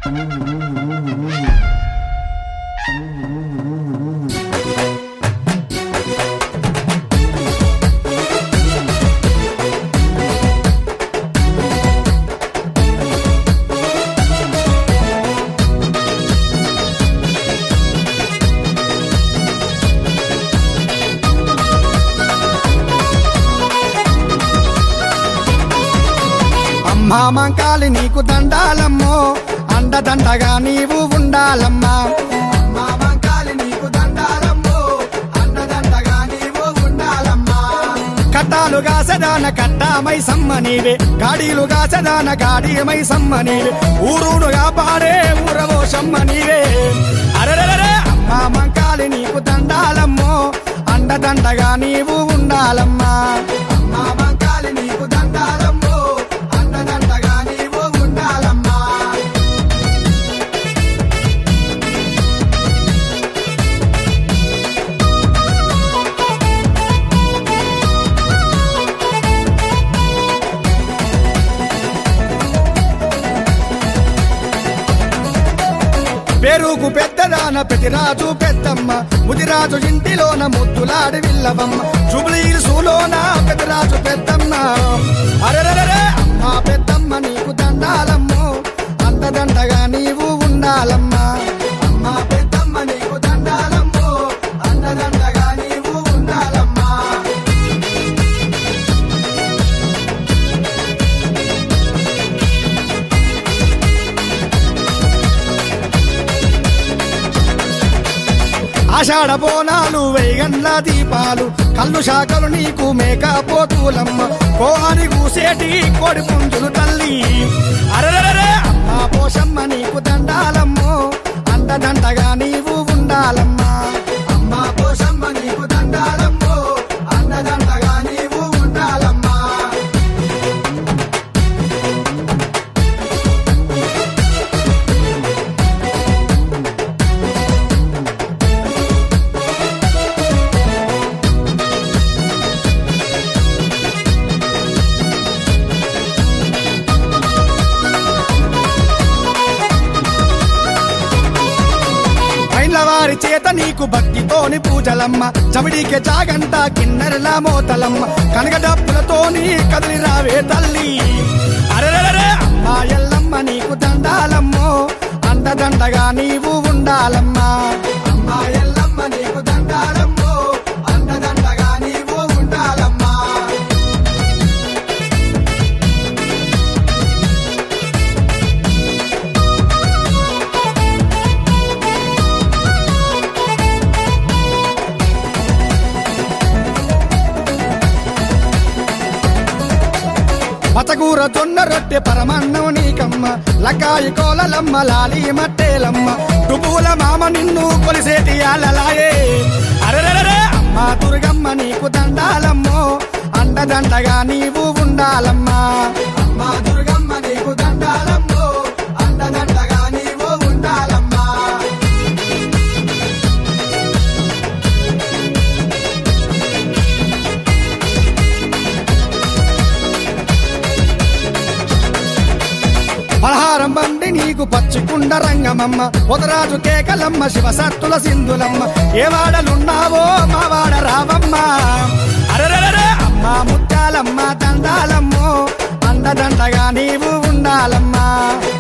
అమ్మా మంకాలి నీకు దండాలమ్మో అండదండగా నీవు ఉండాలమ్మా అమ్మా మంకాలి నీకు దండాలమ్మో అండదండగా నీవు ఉండాలమ్మా కట్టాలుగా సదాన కట్టామై సమ్మ నీవే గాడీలుగా సదాన గాడీమై సమ్మ నీవే ఊరునుగా పాడే ఊరవో సమ్మ నీవే అరెరెరెరే అమ్మా మంకాలి నీకు దండాలమ్మో అండదండగా నీవు ఉండాలమ్మా అమ్మా మంకాలి నీకు దండాలమ్మో అండదండగా నీవు ఉండాలమ్మా పెరుగు పెద్దదాన ప్రతిరాజు పెద్దమ్మ ముదిరాజు ఇంటిలోన ముద్దులాడి విల్లవమ్మ జుబ్లీలు సూలోన పెద్దరాజు పెద్దమ్మ అరెరెరెరే అమ్మ పెద్దమ్మ నీకు దండాలమ్మో అండదండగా నీవు ఉండాలమ్మా అమ్మ పెద్దమ్మ నీకు దండాలమ్మో అండదండగా నీవు ఉండాలమ్మా ఆషాఢ బోనాలు వేగండ్ల దీపాలు కళ్ళు శాఖలు నీకు మేకపోతులమ్మ కోని కూసేటి కోడి పుంజులు తల్లి అరెరెరే అమ్మా పోషమ్మ నీకు దండాలమ్మో అండదండగా నీవు ఉండాలమ్మా అమ్మా పోషమ్మ నీకు దండాలమ్మో అండదండగా నీవు ఉండాలమ్మా పైన్ల వారి చేత నీకు భక్తితోని పూజలమ్మ చమిడికే జాగంట కిన్నెరల మోతలమ్మ కనక డప్పులతోని కదిలి రావే తల్లి అరెరెరే అమ్మా ఎల్లమ్మ నీకు దండాలమ్మో అండదండగా నీవు ఉండాలమ్మా అమ్మా ఎల్లమ్మ నీకు దండాలమ్మో అండదండగా నీవు ఉండాలమ్మా పచకూర జొన్న రొట్టె పరమన్నం నీకమ్మ లకాయి కోలలమ్మ లాలి మట్టేలమ్మ డుబుల మామ నిన్ను కొలిసేటి ఆలలాయే అరెరెరే అమ్మ దుర్గమ్మ నీకు దండాలమ్మో అండదండగా నీవు ఉండాలమ్మా అమ్మ దుర్గమ్మ నీకు దండాలమ్మో అండదండగా నీవు ఉండాలమ్మా పలహారం బండి నీకు పచ్చికుండ రంగమమ్మ పొదరాజు కేకలమ్మ శివసత్తుల సింధులమ్మ ఏ వాడలున్నావో మా వాడ రావమ్మ అరెరెరే అమ్మ ముత్యాలమ్మ దండాలమ్మో అండదండగా నీవు ఉండాలమ్మా